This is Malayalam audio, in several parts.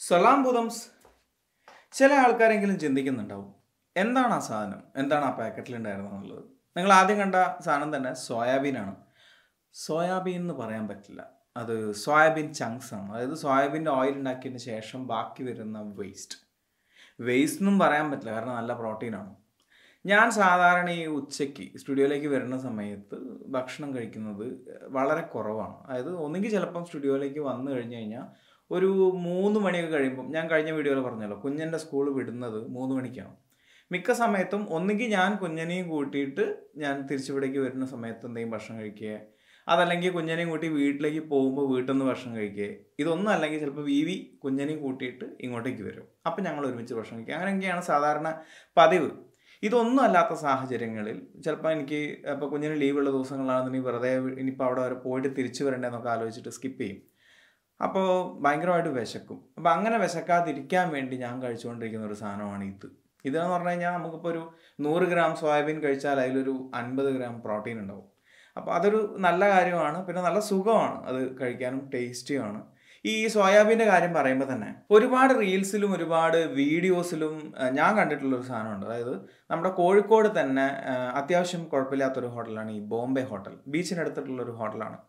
സലാം ബുദംസ് ചില ആൾക്കാരെങ്കിലും ചിന്തിക്കുന്നുണ്ടാവും എന്താണ് ആ സാധനം എന്താണ് ആ പാക്കറ്റിൽ ഉണ്ടായിരുന്നത് നിങ്ങൾ ആദ്യം കണ്ട സാധനം തന്നെ സോയാബീനാണ് സോയാബീൻ എന്ന് പറയാൻ പറ്റില്ല അത് സോയാബീൻ ചങ്ക്സ് ആണ് അതായത് സോയാബീൻ്റെ ഓയിൽ ഉണ്ടാക്കിയതിന് ശേഷം ബാക്കി വരുന്ന വേസ്റ്റ് വേസ്റ്റ് എന്നും പറയാൻ പറ്റില്ല കാരണം നല്ല പ്രോട്ടീനാണ് ഞാൻ സാധാരണ ഈ ഉച്ചയ്ക്ക് സ്റ്റുഡിയോയിലേക്ക് വരുന്ന സമയത്ത് ഭക്ഷണം കഴിക്കുന്നത് വളരെ കുറവാണ് അതായത് ഒന്നുകിൽ ചിലപ്പം സ്റ്റുഡിയോയിലേക്ക് വന്നു കഴിഞ്ഞ് കഴിഞ്ഞാൽ ഒരു മൂന്ന് മണിയൊക്കെ കഴിയുമ്പം ഞാൻ കഴിഞ്ഞ വീഡിയോയിൽ പറഞ്ഞല്ലോ കുഞ്ഞിൻ്റെ സ്കൂൾ വിടുന്നത് മൂന്ന് മണിക്കാണ് മിക്ക സമയത്തും ഒന്നുകിൽ ഞാൻ കുഞ്ഞിനെയും കൂട്ടിയിട്ട് ഞാൻ തിരിച്ചിവിടേക്ക് വരുന്ന സമയത്ത് എന്തെങ്കിലും ഭക്ഷണം കഴിക്കുക അതല്ലെങ്കിൽ കുഞ്ഞിനെയും കൂട്ടി വീട്ടിലേക്ക് പോകുമ്പോൾ വീട്ടിൽ നിന്ന് ഭക്ഷണം കഴിക്കുക ഇതൊന്നും അല്ലെങ്കിൽ ചിലപ്പോൾ വി വി കുഞ്ഞിനെയും കൂട്ടിയിട്ട് ഇങ്ങോട്ടേക്ക് വരും അപ്പം ഞങ്ങൾ ഒരുമിച്ച് ഭക്ഷണം കഴിക്കുക അങ്ങനെയൊക്കെയാണ് സാധാരണ പതിവ് ഇതൊന്നും അല്ലാത്ത സാഹചര്യങ്ങളിൽ ചിലപ്പോൾ എനിക്ക് ഇപ്പോൾ കുഞ്ഞിന് ലീവുള്ള ദിവസങ്ങളാണെന്നുണ്ടെങ്കിൽ വെറുതെ ഇനിയിപ്പോൾ അവിടെ വരെ പോയിട്ട് തിരിച്ചു വരണ്ടേന്നൊക്കെ ആലോചിച്ചിട്ട് സ്കിപ്പ് ചെയ്യും അപ്പോൾ ഭയങ്കരമായിട്ട് വിശക്കും അപ്പോൾ അങ്ങനെ വിശക്കാതിരിക്കാൻ വേണ്ടി ഞാൻ കഴിച്ചുകൊണ്ടിരിക്കുന്ന ഒരു സാധനമാണ് ഇത് ഇതെന്ന് പറഞ്ഞു കഴിഞ്ഞാൽ നമുക്കിപ്പോൾ ഒരു നൂറ് ഗ്രാം സോയാബീൻ കഴിച്ചാൽ അതിലൊരു അൻപത് ഗ്രാം പ്രോട്ടീൻ ഉണ്ടാവും അപ്പോൾ അതൊരു നല്ല കാര്യമാണ് പിന്നെ നല്ല സുഖമാണ് അത് കഴിക്കാനും ടേസ്റ്റിയാണ് ഈ സോയാബീൻ്റെ കാര്യം പറയുമ്പോൾ തന്നെ ഒരുപാട് റീൽസിലും ഒരുപാട് വീഡിയോസിലും ഞാൻ കണ്ടിട്ടുള്ള ഒരു സാധനമുണ്ട് അതായത് നമ്മുടെ കോഴിക്കോട് തന്നെ അത്യാവശ്യം കുഴപ്പമില്ലാത്തൊരു ഹോട്ടലാണ് ഈ ബോംബെ ഹോട്ടൽ ബീച്ചിനടുത്തിട്ടുള്ള ഒരു ഹോട്ടലാണ്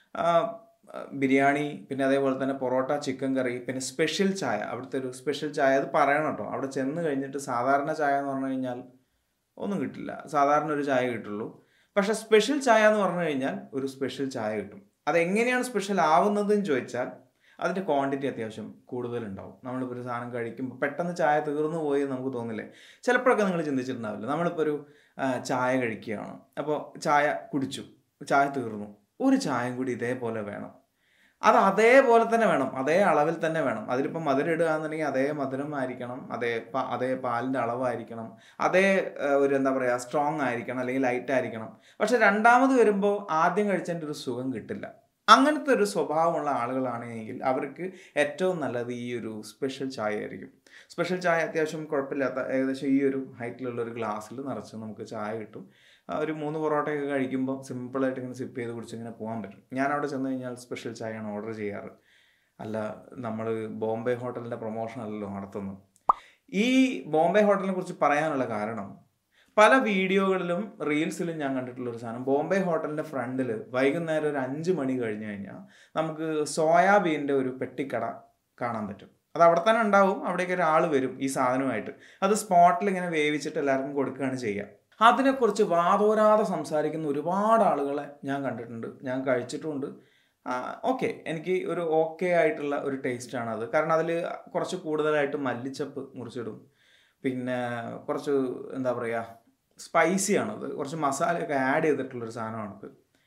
ബിരിയാണി പിന്നെ അതേപോലെ തന്നെ പൊറോട്ട ചിക്കൻ കറി പിന്നെ സ്പെഷ്യൽ ചായ അവിടുത്തെ ഒരു സ്പെഷ്യൽ ചായ അത് പറയണം കേട്ടോ അവിടെ ചെന്ന് കഴിഞ്ഞിട്ട് സാധാരണ ചായ എന്ന് പറഞ്ഞു കഴിഞ്ഞാൽ ഒന്നും കിട്ടില്ല സാധാരണ ഒരു ചായ കിട്ടുള്ളൂ പക്ഷേ സ്പെഷ്യൽ ചായ എന്ന് പറഞ്ഞു കഴിഞ്ഞാൽ ഒരു സ്പെഷ്യൽ ചായ കിട്ടും അതെങ്ങനെയാണ് സ്പെഷ്യൽ ആവുന്നതെന്ന് ചോദിച്ചാൽ അതിൻ്റെ ക്വാണ്ടിറ്റി അത്യാവശ്യം കൂടുതലുണ്ടാവും നമ്മളിപ്പോൾ ഒരു സാധനം കഴിക്കുമ്പോൾ പെട്ടെന്ന് ചായ തീർന്നു പോയി നമുക്ക് തോന്നില്ലേ ചിലപ്പോഴൊക്കെ നിങ്ങൾ ചിന്തിച്ചിട്ടുണ്ടാവില്ല നമ്മളിപ്പോൾ ഒരു ചായ കഴിക്കുകയാണ് അപ്പോൾ ചായ കുടിച്ചു ചായ തീർന്നു ഒരു ചായയും കൂടി ഇതേപോലെ വേണം അത് അതേപോലെ തന്നെ വേണം അതേ അളവിൽ തന്നെ വേണം അതിലിപ്പോൾ മധുരം ഇടുക എന്നുണ്ടെങ്കിൽ അതേ മധുരം ആയിരിക്കണം അതേ അതേ പാലിൻ്റെ അളവായിരിക്കണം അതേ ഒരു എന്താ പറയുക സ്ട്രോങ് ആയിരിക്കണം അല്ലെങ്കിൽ ലൈറ്റ് ആയിരിക്കണം പക്ഷെ രണ്ടാമത് വരുമ്പോൾ ആദ്യം കഴിച്ചതിൻ്റെ ഒരു സുഖം കിട്ടില്ല അങ്ങനത്തെ ഒരു സ്വഭാവമുള്ള ആളുകളാണെങ്കിൽ അവർക്ക് ഏറ്റവും നല്ലത് ഈ ഒരു സ്പെഷ്യൽ ചായ ആയിരിക്കും സ്പെഷ്യൽ ചായ അത്യാവശ്യം കുഴപ്പമില്ലാത്ത ഏകദേശം ഈ ഒരു ഹൈറ്റിലുള്ള ഒരു ഗ്ലാസ്സിൽ നിറച്ച് നമുക്ക് ചായ കിട്ടും ഒരു മൂന്ന് പൊറോട്ടയൊക്കെ കഴിക്കുമ്പോൾ സിമ്പിളായിട്ട് ഇങ്ങനെ സിപ്പ് ചെയ്ത് കുടിച്ച് ഇങ്ങനെ പോകാൻ പറ്റും ഞാൻ അവിടെ ചെന്ന് കഴിഞ്ഞാൽ സ്പെഷ്യൽ ചായയാണ് ഓർഡർ ചെയ്യാറ് അല്ല നമ്മൾ ബോംബെ ഹോട്ടലിൻ്റെ പ്രൊമോഷൻ അല്ലല്ലോ നടത്തുന്നത് ഈ ബോംബെ ഹോട്ടലിനെ കുറിച്ച് പറയാനുള്ള കാരണം പല വീഡിയോകളിലും റീൽസിലും ഞാൻ കണ്ടിട്ടുള്ള ഒരു സാധനം ബോംബെ ഹോട്ടലിൻ്റെ ഫ്രണ്ടിൽ വൈകുന്നേരം ഒരു അഞ്ച് മണി കഴിഞ്ഞ് കഴിഞ്ഞാൽ നമുക്ക് സോയാബീൻ്റെ ഒരു പെട്ടിക്കട കാണാൻ പറ്റും അത് അവിടെ തന്നെ ഉണ്ടാവും അവിടേക്ക് ഒരാൾ വരും ഈ സാധനമായിട്ട് അത് സ്പോട്ടിൽ ഇങ്ങനെ വേവിച്ചിട്ട് എല്ലാവർക്കും കൊടുക്കുകയാണ് ചെയ്യുക അതിനെക്കുറിച്ച് വാതോരാതെ സംസാരിക്കുന്ന ഒരുപാട് ആളുകളെ ഞാൻ കണ്ടിട്ടുണ്ട് ഞാൻ കഴിച്ചിട്ടുമുണ്ട് ഓക്കെ എനിക്ക് ഒരു ഓക്കെ ആയിട്ടുള്ള ഒരു ടേസ്റ്റാണ് അത് കാരണം അതിൽ കുറച്ച് കൂടുതലായിട്ട് മല്ലിച്ചപ്പ് മുറിച്ചിടും പിന്നെ കുറച്ച് എന്താ പറയുക സ്പൈസിയാണത് കുറച്ച് മസാലയൊക്കെ ആഡ് ചെയ്തിട്ടുള്ളൊരു സാധനമാണത്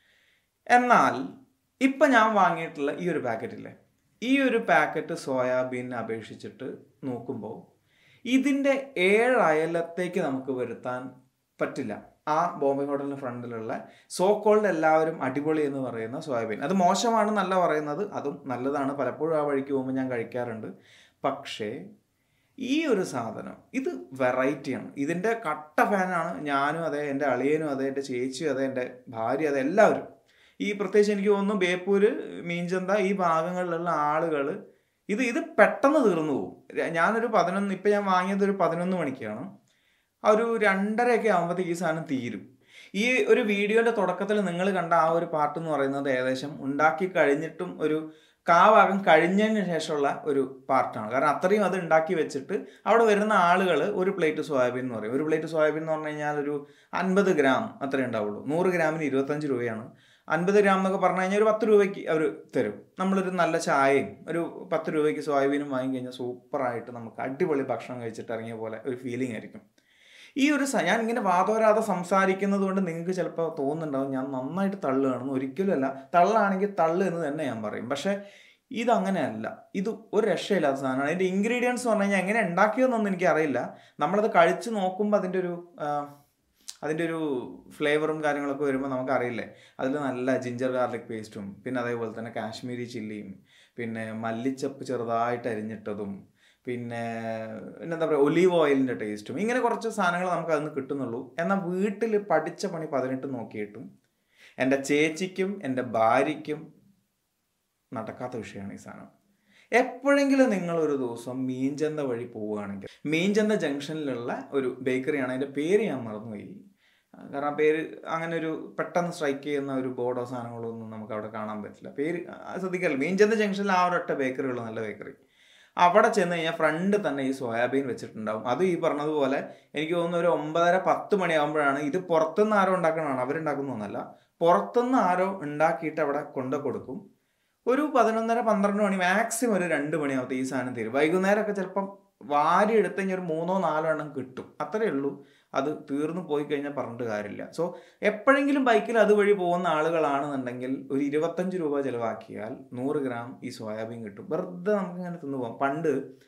എന്നാൽ ഇപ്പം ഞാൻ വാങ്ങിയിട്ടുള്ള ഈ ഒരു പാക്കറ്റില്ലേ ഈ ഒരു പാക്കറ്റ് സോയാബീനെ അപേക്ഷിച്ചിട്ട് നോക്കുമ്പോൾ ഇതിൻ്റെ ഏഴ് അയലത്തേക്ക് നമുക്ക് വരുത്താൻ പറ്റില്ല ആ ബോംബെ ഹോട്ടലിൻ്റെ ഫ്രണ്ടിലുള്ള സോ കോൾഡ് എല്ലാവരും അടിപൊളി എന്ന് പറയുന്ന സോയാബീൻ അത് മോശമാണെന്നല്ല പറയുന്നത് അതും നല്ലതാണ് പലപ്പോഴും ആ വഴിക്ക് പോകുമ്പോൾ ഞാൻ കഴിക്കാറുണ്ട് പക്ഷേ ഈ ഒരു സാധനം ഇത് വെറൈറ്റിയാണ് ഇതിൻ്റെ കട്ട ഫാനാണ് ഞാനും അതെ എൻ്റെ അളിയനും അതെ എൻ്റെ ചേച്ചിയും അതെ എൻ്റെ ഭാര്യ അതെ എല്ലാവരും ഈ പ്രത്യേകിച്ച് എനിക്ക് തോന്നുന്നു ബേപ്പൂര് മീൻചന്ത ഈ ഭാഗങ്ങളിലുള്ള ആളുകൾ ഇത് ഇത് പെട്ടെന്ന് തീർന്നു പോകും ഞാനൊരു പതിനൊന്ന് ഇപ്പം ഞാൻ വാങ്ങിയത് ഒരു പതിനൊന്ന് മണിക്കാണ് ആ ഒരു രണ്ടരയൊക്കെ ആകുമ്പോഴത്തേക്ക് ഈ സാധനം തീരും ഈ ഒരു വീഡിയോയുടെ തുടക്കത്തിൽ നിങ്ങൾ കണ്ട ആ ഒരു പാർട്ട് എന്ന് പറയുന്നത് ഏകദേശം ഉണ്ടാക്കി കഴിഞ്ഞിട്ടും ഒരു കാഭാഗം കഴിഞ്ഞതിന് ശേഷമുള്ള ഒരു പാർട്ടാണ് കാരണം അത്രയും അത് ഉണ്ടാക്കി വെച്ചിട്ട് അവിടെ വരുന്ന ആളുകൾ ഒരു പ്ലേറ്റ് സോയാബീൻ എന്ന് പറയും ഒരു പ്ലേറ്റ് സോയാബീൻ എന്ന് പറഞ്ഞു കഴിഞ്ഞാൽ ഒരു അൻപത് ഗ്രാം അത്രേ ഉണ്ടാവുള്ളൂ നൂറ് ഗ്രാമിന് ഇരുപത്തഞ്ച് രൂപയാണ് അൻപത് ഗ്രാം എന്നൊക്കെ പറഞ്ഞു കഴിഞ്ഞാൽ ഒരു പത്ത് രൂപയ്ക്ക് അവർ തരും നമ്മളൊരു നല്ല ചായയും ഒരു പത്ത് രൂപയ്ക്ക് സോയാബീനും വാങ്ങി കഴിഞ്ഞാൽ സൂപ്പറായിട്ട് നമുക്ക് അടിപൊളി ഭക്ഷണം കഴിച്ചിട്ട് ഇറങ്ങിയ പോലെ ഒരു ഫീലിംഗ് ആയിരിക്കും ഈ ഒരു ഞാൻ ഇങ്ങനെ വാതോരാതെ സംസാരിക്കുന്നത് കൊണ്ട് നിങ്ങൾക്ക് ചിലപ്പോൾ തോന്നുന്നുണ്ടാവും ഞാൻ നന്നായിട്ട് തള്ളുകയാണെന്ന് ഒരിക്കലുമല്ല തള്ളാണെങ്കിൽ തള്ളു എന്ന് തന്നെ ഞാൻ പറയും പക്ഷേ ഇതങ്ങനെയല്ല ഇത് ഒരു രക്ഷയില്ലാത്ത സാധനമാണ് അതിൻ്റെ ഇൻഗ്രീഡിയൻസ് പറഞ്ഞു കഴിഞ്ഞാൽ എങ്ങനെ ഉണ്ടാക്കിയതെന്നൊന്നും എനിക്കറിയില്ല നമ്മളത് കഴിച്ച് നോക്കുമ്പോൾ അതിൻ്റെ ഒരു അതിൻ്റെ ഒരു ഫ്ലേവറും കാര്യങ്ങളൊക്കെ വരുമ്പോൾ നമുക്കറിയില്ലേ അതിൽ നല്ല ജിഞ്ചർ ഗാർലിക് പേസ്റ്റും പിന്നെ അതേപോലെ തന്നെ കാശ്മീരി ചില്ലിയും പിന്നെ മല്ലിച്ചപ്പ് ചെറുതായിട്ട് അരിഞ്ഞിട്ടതും പിന്നെ എന്താ പറയുക ഒലീവ് ഓയിലിൻ്റെ ടേസ്റ്റും ഇങ്ങനെ കുറച്ച് സാധനങ്ങൾ നമുക്ക് അതിൽ നിന്ന് കിട്ടുന്നുള്ളൂ എന്നാൽ വീട്ടിൽ പഠിച്ച പണി പതിനെട്ട് നോക്കിയിട്ടും എൻ്റെ ചേച്ചിക്കും എൻ്റെ ഭാര്യയ്ക്കും നടക്കാത്ത വിഷയമാണ് ഈ സാധനം എപ്പോഴെങ്കിലും നിങ്ങൾ ഒരു ദിവസം മീൻചന്ത വഴി പോവുകയാണെങ്കിൽ മീൻചന്ത ജംഗ്ഷനിലുള്ള ഒരു ബേക്കറിയാണ് അതിൻ്റെ പേര് ഞാൻ മറന്നുപോയി കാരണം ആ പേര് അങ്ങനെ ഒരു പെട്ടെന്ന് സ്ട്രൈക്ക് ചെയ്യുന്ന ഒരു ബോർഡോ സാധനങ്ങളോ ഒന്നും നമുക്ക് അവിടെ കാണാൻ പറ്റില്ല പേര് ആ, ശ്രദ്ധിക്കാറില്ല മീൻചന്ത ജംഗ്ഷനിൽ ആ ഒരൊറ്റ ബേക്കറി ഉള്ളൂ നല്ല ബേക്കറി അവിടെ ചെന്ന് കഴിഞ്ഞാൽ ഫ്രണ്ട് തന്നെ ഈ സോയാബീൻ വെച്ചിട്ടുണ്ടാവും അത് ഈ പറഞ്ഞതുപോലെ എനിക്ക് തോന്നുന്നു ഒരു ഒമ്പതര പത്ത് മണിയാകുമ്പോഴാണ് ഇത് പുറത്തുനിന്ന് ആരോ ഉണ്ടാക്കണതാണ് അവരുണ്ടാക്കുന്നൊന്നല്ല പുറത്തുനിന്ന് ആരോ ഉണ്ടാക്കിയിട്ട് അവിടെ കൊണ്ടു കൊടുക്കും ഒരു പതിനൊന്നര പന്ത്രണ്ട് മണി മാക്സിമം ഒരു രണ്ട് മണിയാവത്തെ ഈ സാധനം തീരും വൈകുന്നേരമൊക്കെ ചിലപ്പം വാരി എടുത്ത് കഴിഞ്ഞാൽ ഒരു മൂന്നോ നാലോ എണ്ണം കിട്ടും അത്രയേ ഉള്ളൂ അത് തീർന്നു പോയി കഴിഞ്ഞാൽ പറഞ്ഞിട്ട് കാര്യമില്ല സോ എപ്പോഴെങ്കിലും ബൈക്കിൽ അതുവഴി പോകുന്ന ആളുകളാണെന്നുണ്ടെങ്കിൽ ഒരു ഇരുപത്തഞ്ച് രൂപ ചിലവാക്കിയാൽ നൂറ് ഗ്രാം ഈ സോയാബീൻ കിട്ടും വെറുതെ നമുക്ക് ഇങ്ങനെ തിന്നു പോകാം പണ്ട്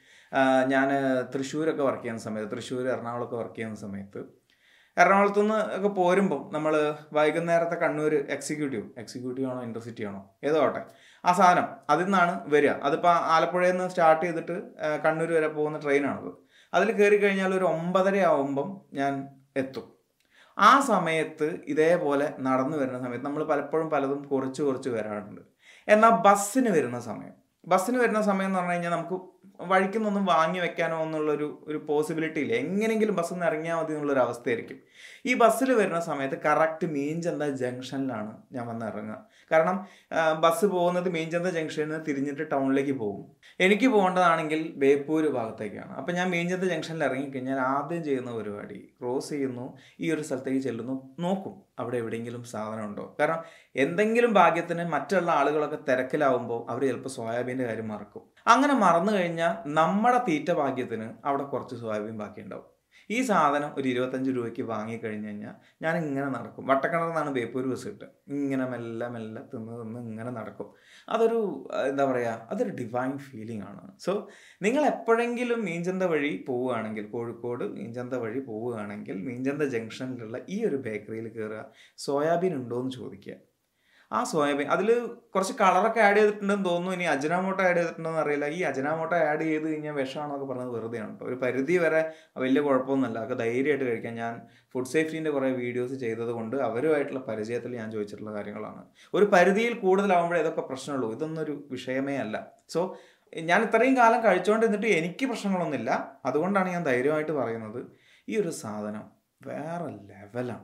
ഞാൻ തൃശ്ശൂരൊക്കെ വർക്ക് ചെയ്യുന്ന സമയത്ത് തൃശ്ശൂർ എറണാകുളമൊക്കെ വർക്ക് ചെയ്യുന്ന സമയത്ത് എറണാകുളത്തു നിന്ന് ഒക്കെ പോരുമ്പം നമ്മൾ വൈകുന്നേരത്തെ കണ്ണൂർ എക്സിക്യൂട്ടീവ് എക്സിക്യൂട്ടീവ് ആണോ ഇൻ്റർസിറ്റി ആണോ ഏതോ ആട്ടെ ആ സാധനം അതിൽ നിന്നാണ് വരിക അതിപ്പോൾ ആലപ്പുഴയിൽ നിന്ന് സ്റ്റാർട്ട് ചെയ്തിട്ട് ആ, കണ്ണൂർ വരെ പോകുന്ന ട്രെയിനാണത് അതിൽ കയറി കഴിഞ്ഞാൽ ഒരു ഒമ്പതര ആവുമ്പം ഞാൻ എത്തും ആ സമയത്ത് ഇതേപോലെ നടന്നു വരുന്ന സമയത്ത് നമ്മൾ പലപ്പോഴും പലതും കുറച്ച് കുറച്ച് വരാറുണ്ട് എന്നാൽ ബസ്സിന് വരുന്ന സമയം ബസ്സിന് വരുന്ന സമയം എന്ന് പറഞ്ഞു കഴിഞ്ഞാൽ നമുക്ക് വഴിക്കുന്നൊന്നും വാങ്ങി വെക്കാനോ എന്നുള്ളൊരു ഒരു പോസിബിലിറ്റി ഇല്ല എങ്ങനെയെങ്കിലും ബസ്സിൽ നിന്ന് ഇറങ്ങിയാൽ മതി എന്നുള്ളൊരു അവസ്ഥയായിരിക്കും ഈ ബസ്സിൽ വരുന്ന സമയത്ത് കറക്റ്റ് മീൻചന്ത ജംഗ്ഷനിലാണ് ഞാൻ വന്ന് ഇറങ്ങുക കാരണം ആ, ബസ് പോകുന്നത് മീൻചന്ത ജംഗ്ഷനിൽ നിന്ന് തിരിഞ്ഞിട്ട് ടൗണിലേക്ക് പോകും എനിക്ക് പോകേണ്ടതാണെങ്കിൽ ബേപ്പൂര് ഭാഗത്തേക്കാണ് അപ്പം ഞാൻ മീൻചന്ത ജംഗ്ഷനിൽ ഇറങ്ങിക്കഴിഞ്ഞാൽ ആദ്യം ചെയ്യുന്ന പരിപാടി ക്രോസ് ചെയ്യുന്നു ഈ ഒരു സ്ഥലത്തേക്ക് ചെല്ലുന്നു നോക്കും അവിടെ എവിടെയെങ്കിലും സാധനം ഉണ്ടോ കാരണം എന്തെങ്കിലും ഭാഗ്യത്തിന് മറ്റുള്ള ആളുകളൊക്കെ തിരക്കിലാവുമ്പോൾ അവർ ചിലപ്പോൾ സോയാബീൻ്റെ കാര്യം മറക്കും അങ്ങനെ മറന്നു കഴിഞ്ഞാൽ നമ്മുടെ തീറ്റ ഭാഗ്യത്തിന് അവിടെ കുറച്ച് സോയാബീൻ ബാക്കിയുണ്ടാവും ഈ സാധനം ഒരു ഇരുപത്തഞ്ച് രൂപയ്ക്ക് വാങ്ങിക്കഴിഞ്ഞ് കഴിഞ്ഞാൽ ഞാൻ ഇങ്ങനെ നടക്കും വട്ടക്കിണർന്നാണ് ബേപ്പൂർ ബസ് കിട്ടുക ഇങ്ങനെ മെല്ലെ മെല്ലെ തിന്ന് തിന്ന് ഇങ്ങനെ നടക്കും അതൊരു ആ, എന്താ പറയുക അതൊരു ഡിവൈൻ ഫീലിംഗ് ആണ് സോ നിങ്ങൾ എപ്പോഴെങ്കിലും മീൻചന്ത വഴി പോവുകയാണെങ്കിൽ കോഴിക്കോട് മീൻചന്ത വഴി പോവുകയാണെങ്കിൽ മീൻചന്ത ജംഗ്ഷനിലുള്ള ഈ ഒരു ബേക്കറിയിൽ കയറുക സോയാബീൻ ഉണ്ടോ എന്ന് ചോദിക്കുക ആ സോയാബീൻ അതിൽ കുറച്ച് കളറൊക്കെ ആഡ് ചെയ്തിട്ടുണ്ടെന്ന് തോന്നുന്നു ഇനി അജനാമോട്ടോ ആഡ് ചെയ്തിട്ടുണ്ടോന്ന് അറിയില്ല ഈ അജനാമോട്ടോ ആഡ് ചെയ്ത് കഴിഞ്ഞാൽ വിഷമാണെന്നൊക്കെ പറഞ്ഞത് വെറുതെയാണ് കേട്ടോ ഒരു പരിധി വരെ വലിയ കുഴപ്പമൊന്നുമില്ല അതൊക്കെ ധൈര്യമായിട്ട് കഴിക്കാം ഞാൻ ഫുഡ് സേഫ്റ്റീൻ്റെ കുറേ വീഡിയോസ് ചെയ്തത് കൊണ്ട് അവരുമായിട്ടുള്ള പരിചയത്തിൽ ഞാൻ ചോദിച്ചിട്ടുള്ള കാര്യങ്ങളാണ് ഒരു പരിധിയിൽ കൂടുതലാവുമ്പോഴേ ഇതൊക്കെ പ്രശ്നമുള്ളൂ ഇതൊന്നും ഒരു വിഷയമേ അല്ല സോ ഞാൻ ഇത്രയും കാലം കഴിച്ചുകൊണ്ടിരുന്നിട്ട് എനിക്ക് പ്രശ്നങ്ങളൊന്നുമില്ല അതുകൊണ്ടാണ് ഞാൻ ധൈര്യമായിട്ട് പറയുന്നത് ഈ ഒരു സാധനം വേറെ ലെവലാണ്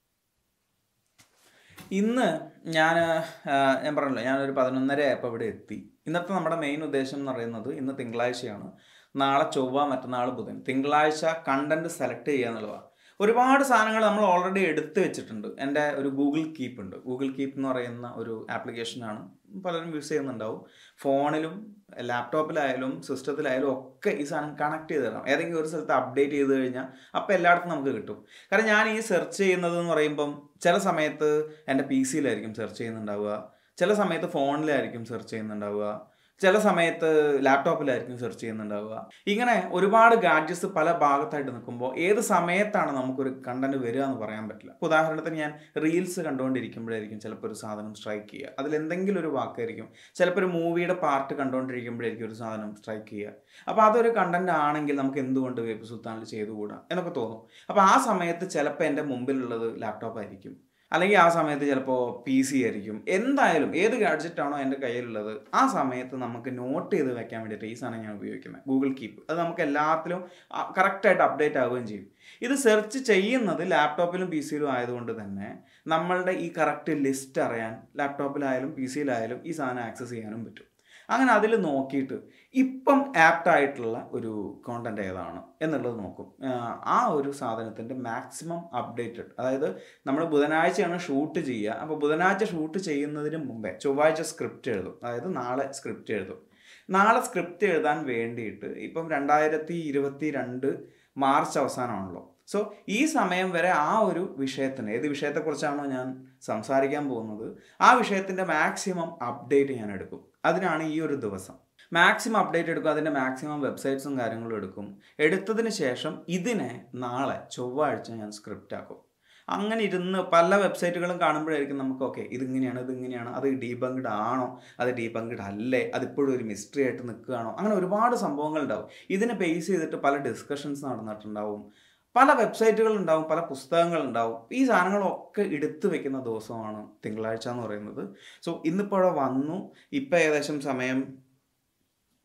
ഇന്ന് ഞാൻ ഞാൻ പറഞ്ഞല്ലോ ഞാനൊരു പതിനൊന്നര ആയപ്പോൾ ഇവിടെ എത്തി ഇന്നത്തെ നമ്മുടെ മെയിൻ ഉദ്ദേശം എന്ന് പറയുന്നത് ഇന്ന് തിങ്കളാഴ്ചയാണ് നാളെ ചൊവ്വ മറ്റന്നാൾ ബുധൻ തിങ്കളാഴ്ച കണ്ടന്റ് സെലക്ട് ചെയ്യുക എന്നുള്ളതാണ് ഒരുപാട് സാധനങ്ങൾ നമ്മൾ ഓൾറെഡി എടുത്തു വെച്ചിട്ടുണ്ട് എൻ്റെ ഒരു ഗൂഗിൾ കീപ്പ് ഉണ്ട് ഗൂഗിൾ കീപ്പ് എന്ന് പറയുന്ന ഒരു ആപ്ലിക്കേഷനാണ് പലരും യൂസ് ചെയ്യുന്നുണ്ടാവും ഫോണിലും ലാപ്ടോപ്പിലായാലും സിസ്റ്റത്തിലായാലും ഒക്കെ ഈ സാധനം കണക്ട് ചെയ്ത് തരാം ഏതെങ്കിലും ഒരു സ്ഥലത്ത് അപ്ഡേറ്റ് ചെയ്ത് കഴിഞ്ഞാൽ അപ്പോൾ എല്ലായിടത്തും നമുക്ക് കിട്ടും കാരണം ഞാൻ ഈ സെർച്ച് ചെയ്യുന്നത് എന്ന് പറയുമ്പം ചില സമയത്ത് എൻ്റെ പി സിയിലായിരിക്കും സെർച്ച് ചെയ്യുന്നുണ്ടാവുക ചില സമയത്ത് ഫോണിലായിരിക്കും സെർച്ച് ചെയ്യുന്നുണ്ടാവുക ചില സമയത്ത് ലാപ്ടോപ്പിലായിരിക്കും സെർച്ച് ചെയ്യുന്നുണ്ടാവുക ഇങ്ങനെ ഒരുപാട് ഗാഡ്ജറ്റ്സ് പല ഭാഗത്തായിട്ട് നിൽക്കുമ്പോൾ ഏത് സമയത്താണ് നമുക്കൊരു കണ്ടന്റ് വരിക എന്ന് പറയാൻ പറ്റില്ല ഇപ്പോൾ ഉദാഹരണത്തിന് ഞാൻ റീൽസ് കണ്ടുകൊണ്ടിരിക്കുമ്പോഴായിരിക്കും ചിലപ്പോൾ ഒരു സാധനം സ്ട്രൈക്ക് ചെയ്യുക അതിൽ എന്തെങ്കിലും ഒരു വാക്കായിരിക്കും ചിലപ്പോൾ ഒരു മൂവിയുടെ പാർട്ട് കണ്ടുകൊണ്ടിരിക്കുമ്പോഴായിരിക്കും ഒരു സാധനം സ്ട്രൈക്ക് ചെയ്യുക അപ്പോൾ അതൊരു കണ്ടന്റ് ആണെങ്കിൽ നമുക്ക് എന്തുകൊണ്ട് വേപ്പ് സുൽത്താനിൽ ചെയ്തുകൂടാ എന്നൊക്കെ തോന്നും അപ്പോൾ ആ സമയത്ത് ചിലപ്പോൾ എൻ്റെ മുമ്പിലുള്ളത് ലാപ്ടോപ്പ് ആയിരിക്കും അല്ലെങ്കിൽ ആ സമയത്ത് ചിലപ്പോൾ പി സി ആയിരിക്കും എന്തായാലും ഏത് ഗാഡ്ജറ്റ് ആണോ എൻ്റെ കയ്യിലുള്ളത് ആ സമയത്ത് നമുക്ക് നോട്ട് ചെയ്ത് വെക്കാൻ വേണ്ടിയിട്ട് ഈ സാധനം ഞാൻ ഉപയോഗിക്കുന്നത് ഗൂഗിൾ കീപ്പ് അത് നമുക്ക് എല്ലാത്തിലും കറക്റ്റായിട്ട് അപ്ഡേറ്റ് ആവുകയും ചെയ്യും ഇത് സെർച്ച് ചെയ്യുന്നത് ലാപ്ടോപ്പിലും പി സിയിലും ആയതുകൊണ്ട് തന്നെ നമ്മളുടെ ഈ കറക്റ്റ് ലിസ്റ്റ് അറിയാൻ ലാപ്ടോപ്പിലായാലും പി സിയിലായാലും ഈ സാധനം ആക്സസ് ചെയ്യാനും പറ്റും അങ്ങനെ അതിൽ നോക്കിയിട്ട് ഇപ്പം ആപ്റ്റ് ആയിട്ടുള്ള ഒരു കോണ്ടന്റ് ഏതാണ് എന്നുള്ളത് നോക്കും ആഹ് ആ ഒരു സാധനത്തിൻ്റെ മാക്സിമം അപ്ഡേറ്റഡ് അതായത് നമ്മൾ ബുധനാഴ്ചയാണ് ഷൂട്ട് ചെയ്യുക അപ്പോൾ ബുധനാഴ്ച ഷൂട്ട് ചെയ്യുന്നതിന് മുമ്പേ ചൊവ്വാഴ്ച സ്ക്രിപ്റ്റ് എഴുതും അതായത് നാളെ സ്ക്രിപ്റ്റ് എഴുതും നാളെ സ്ക്രിപ്റ്റ് എഴുതാൻ വേണ്ടിയിട്ട് ഇപ്പം രണ്ടായിരത്തി ഇരുപത്തി രണ്ട് മാർച്ച് അവസാനമാണല്ലോ സോ ഈ സമയം വരെ ആ ഒരു വിഷയത്തിന് ഏത് വിഷയത്തെക്കുറിച്ചാണോ ഞാൻ സംസാരിക്കാൻ പോകുന്നത് ആ വിഷയത്തിൻ്റെ മാക്സിമം അപ്ഡേറ്റ് ഞാൻ എടുക്കും അതിനാണ് ഈ ഒരു ദിവസം മാക്സിമം അപ്ഡേറ്റ് എടുക്കും അതിൻ്റെ മാക്സിമം വെബ്സൈറ്റ്സും കാര്യങ്ങളും എടുക്കും എടുത്തതിന് ശേഷം ഇതിനെ നാളെ ചൊവ്വാഴ്ച ഞാൻ സ്ക്രിപ്റ്റ് ആക്കും അങ്ങനെ ഇരുന്ന് പല വെബ്സൈറ്റുകളും കാണുമ്പോഴായിരിക്കും നമുക്ക് ഓക്കെ ഇതിങ്ങനെയാണ് ഇതിങ്ങനെയാണ് അത് ഡീബങ്ക്ഡ് ആണോ അത് ഡീബങ്ക്ഡ് അല്ലേ അതിപ്പോഴും ഒരു മിസ്റ്ററി ആയിട്ട് നിൽക്കുകയാണോ അങ്ങനെ ഒരുപാട് സംഭവങ്ങൾ ഉണ്ടാവും ഇതിനെ ബേസ് ചെയ്തിട്ട് പല ഡിസ്കഷൻസ് നടന്നിട്ടുണ്ടാവും പല വെബ്സൈറ്റുകൾ ഉണ്ടാവും പല പുസ്തകങ്ങൾ ഉണ്ടാവും ഈ സാധനങ്ങളൊക്കെ എടുത്തു വെക്കുന്ന ദിവസമാണ് തിങ്കളാഴ്ച എന്ന് പറയുന്നത് സോ ഇന്നിപ്പോൾ അവിടെ വന്നു ഇപ്പം ഏകദേശം സമയം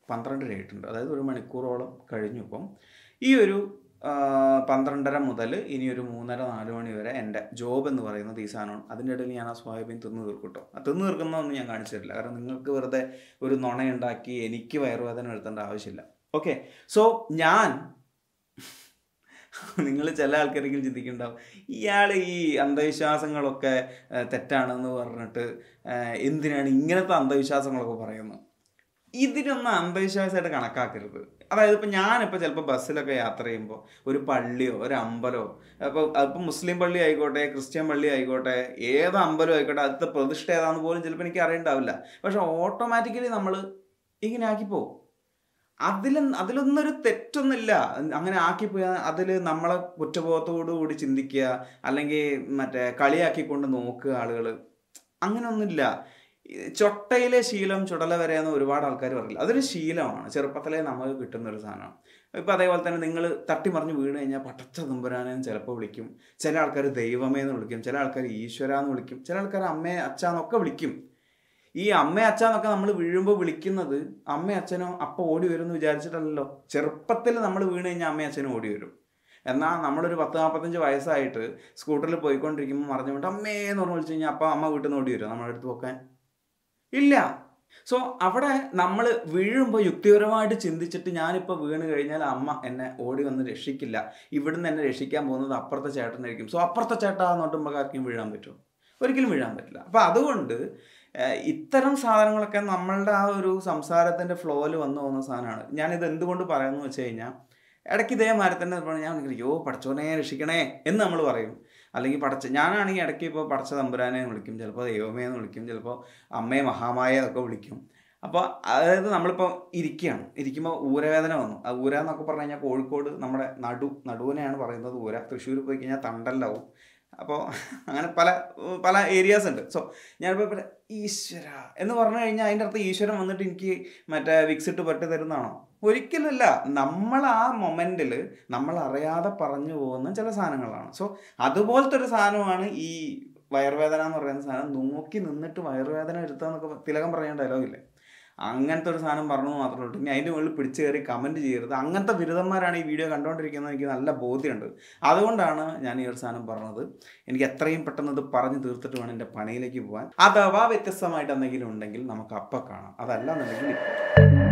പന്ത്രണ്ടര ആയിട്ടുണ്ട് അതായത് ഒരു മണിക്കൂറോളം കഴിഞ്ഞു ഇപ്പം ഈ ഒരു ആ, പന്ത്രണ്ടര മുതൽ ഇനി ഒരു മൂന്നര നാല് മണി വരെ എൻ്റെ ജോബ് എന്ന് പറയുന്നത് ഈ സാധനമാണ് അതിൻ്റെ ഇടയിൽ ഞാൻ ആ സോയാബീൻ തിന്ന് തീർക്കും കേട്ടോ ആ തിന്ന് തീർക്കുന്നതൊന്നും ഞാൻ കാണിച്ചു തരില്ല കാരണം നിങ്ങൾക്ക് വെറുതെ ഒരു നുണയുണ്ടാക്കി എനിക്ക് വയറുവേദന വരുത്തേണ്ട ആവശ്യമില്ല ഓക്കെ സോ ഞാൻ നിങ്ങൾ ചില ആൾക്കാരെങ്കിലും ചിന്തിക്കുന്നുണ്ടാവും ഇയാൾ ഈ അന്ധവിശ്വാസങ്ങളൊക്കെ ആ, തെറ്റാണെന്ന് പറഞ്ഞിട്ട് ആ, എന്തിനാണ് ഇങ്ങനത്തെ അന്ധവിശ്വാസങ്ങളൊക്കെ പറയുന്നത് ഇതിനൊന്നും അന്ധവിശ്വാസമായിട്ട് കണക്കാക്കരുത് അതായത് ഇപ്പം ഞാനിപ്പോൾ ചിലപ്പോൾ ബസ്സിലൊക്കെ യാത്ര ചെയ്യുമ്പോൾ ഒരു പള്ളിയോ ഒരു അമ്പലമോ അപ്പോൾ അതിപ്പോൾ മുസ്ലിം പള്ളി ആയിക്കോട്ടെ ക്രിസ്ത്യൻ പള്ളി ആയിക്കോട്ടെ ഏത് അമ്പലം ആയിക്കോട്ടെ അടുത്ത പ്രതിഷ്ഠ ഏതാണെന്ന് പോലും ചിലപ്പോൾ എനിക്ക് അറിയണ്ടാവില്ല പക്ഷെ ഓട്ടോമാറ്റിക്കലി നമ്മൾ ഇങ്ങനെ ആക്കിപ്പോവും അതിൽ അതിലൊന്നും ഒരു തെറ്റൊന്നുമില്ല അങ്ങനെ ആക്കിപ്പോയാൽ അതിൽ നമ്മളെ കുറ്റബോധത്തോടു കൂടി ചിന്തിക്കുക അല്ലെങ്കിൽ മറ്റേ കളിയാക്കിക്കൊണ്ട് നോക്കുക ആളുകൾ അങ്ങനെയൊന്നുമില്ല ഈ ചൊട്ടയിലെ ശീലം ചുടല വരെ എന്ന് ഒരുപാട് ആൾക്കാർ പറയില്ല അതൊരു ശീലമാണ് ചെറുപ്പത്തിലേ നമുക്ക് കിട്ടുന്ന ഒരു സാധനമാണ് ഇപ്പം അതേപോലെ തന്നെ നിങ്ങൾ തട്ടിമറിഞ്ഞ് വീണ് കഴിഞ്ഞാൽ പട്ടച്ച തുമ്പരാനെന്ന് ചിലപ്പോൾ വിളിക്കും ചില ആൾക്കാർ ദൈവമേ എന്ന് വിളിക്കും ചില ആൾക്കാർ ഈശ്വര എന്ന് വിളിക്കും ചില ആൾക്കാർ അമ്മേ അച്ഛന്നൊക്കെ വിളിക്കും ഈ അമ്മ അച്ഛന്നൊക്കെ നമ്മൾ വീഴുമ്പോൾ വിളിക്കുന്നത് അമ്മ അച്ഛനോ അപ്പം ഓടി വരും എന്ന് വിചാരിച്ചിട്ടല്ലല്ലോ ചെറുപ്പത്തിൽ നമ്മൾ വീണ് കഴിഞ്ഞാൽ അമ്മ അച്ഛനും ഓടി വരും എന്നാൽ നമ്മളൊരു പത്ത് നാൽപ്പത്തഞ്ച് വയസ്സായിട്ട് സ്കൂട്ടറിൽ പോയിക്കൊണ്ടിരിക്കുമ്പോൾ മറിഞ്ഞു വിട്ട് അമ്മേ എന്ന് പറഞ്ഞ് വിളിച്ചു കഴിഞ്ഞാൽ അപ്പം അമ്മ വീട്ടിൽ നിന്ന് ഓടി വരും നമ്മുടെ അടുത്ത് പോക്കാൻ ഇല്ല സോ അവിടെ നമ്മൾ വീഴുമ്പോൾ യുക്തിപരമായിട്ട് ചിന്തിച്ചിട്ട് ഞാനിപ്പോൾ വീണ് കഴിഞ്ഞാൽ അമ്മ എന്നെ ഓടി വന്ന് രക്ഷിക്കില്ല ഇവിടുന്ന് എന്നെ രക്ഷിക്കാൻ പോകുന്നത് അപ്പുറത്തെ ചേട്ടനായിരിക്കും സോ അപ്പുറത്തെ ചേട്ടാ എന്ന് നമുക്ക് ആർക്കും വീഴാൻ പറ്റുമോ ഒരിക്കലും വീഴാൻ പറ്റില്ല അപ്പോൾ അതുകൊണ്ട് ഏഹ്, ഇത്തരം സാധനങ്ങളൊക്കെ നമ്മളുടെ ആ ഒരു സംസാരത്തിൻ്റെ ഫ്ലോയിൽ വന്നു പോകുന്ന സാധനമാണ് ഞാനിത് എന്തുകൊണ്ട് പറയുന്നു വെച്ച് കഴിഞ്ഞാൽ ഇടയ്ക്ക് ഇതേമാതിരി തന്നെ പറഞ്ഞാൽ ഞാൻ വിളിക്കും, അയ്യോ പടച്ചോനെ രക്ഷിക്കണേ എന്ന് നമ്മൾ പറയും അല്ലെങ്കിൽ പടച്ച ഞാനാണെങ്കിൽ ഇടയ്ക്ക് ഇപ്പോൾ പടച്ച തമ്പുരാനെ എന്ന് വിളിക്കും ചിലപ്പോൾ ദൈവമേ എന്ന് വിളിക്കും ചിലപ്പോൾ അമ്മയെ മഹാമായ എന്നൊക്കെ വിളിക്കും അപ്പോൾ അതായത് നമ്മളിപ്പോൾ ഇരിക്കുകയാണ് ഇരിക്കുമ്പോൾ ഊരവേദന വന്നു ആ ഊര എന്നൊക്കെ പറഞ്ഞു കഴിഞ്ഞാൽ കോഴിക്കോട് നമ്മുടെ നടു നടുവിനെയാണ് പറയുന്നത് ഊര തൃശ്ശൂർ പോയി കഴിഞ്ഞാൽ തണ്ടല്ലാവും അപ്പോൾ അങ്ങനെ പല പല ഏരിയാസ് ഉണ്ട് സോ ഞാനിപ്പോൾ ഇവിടെ ഈശ്വര എന്ന് പറഞ്ഞു കഴിഞ്ഞാൽ അതിൻ്റെ അർത്ഥം ഈശ്വരൻ വന്നിട്ട് എനിക്ക് മറ്റേ വിക്സ് ഇട്ട് പറ്റി തരുന്നതാണോ ഒരിക്കലല്ല നമ്മൾ ആ മൊമെൻറ്റിൽ നമ്മൾ അറിയാതെ പറഞ്ഞു പോകുന്ന ചില സാധനങ്ങളാണ് സോ അതുപോലത്തെ ഒരു സാധനമാണ് ഈ വയറുവേദന എന്ന് പറയുന്ന സാധനം നോക്കി നിന്നിട്ട് വയറുവേദന വരുത്താന്നൊക്കെ തിലകം പറയുന്ന ഡയലോഗില്ലേ അങ്ങനത്തെ ഒരു സാധനം പറഞ്ഞു മാത്രമേ ഉള്ളൂ ഇനി അതിൻ്റെ മുകളിൽ പിടിച്ച് കയറി കമൻറ്റ് ചെയ്യരുത് അങ്ങനത്തെ ബിരുദന്മാരാണ് ഈ വീഡിയോ കണ്ടുകൊണ്ടിരിക്കുന്നത് എനിക്ക് നല്ല ബോധ്യമുണ്ട് അതുകൊണ്ടാണ് ഞാൻ ഈ ഒരു സാധനം പറഞ്ഞത് എനിക്ക് എത്രയും പെട്ടെന്ന് ഇത് പറഞ്ഞു തീർത്തിട്ട് വേണം എൻ്റെ പണിയിലേക്ക് പോകാൻ അഥവാ വ്യത്യസ്തമായിട്ട് എന്തെങ്കിലും ഉണ്ടെങ്കിൽ നമുക്ക് അപ്പം കാണാം അതല്ല എന്നുണ്ടെങ്കിൽ ഇപ്പോൾ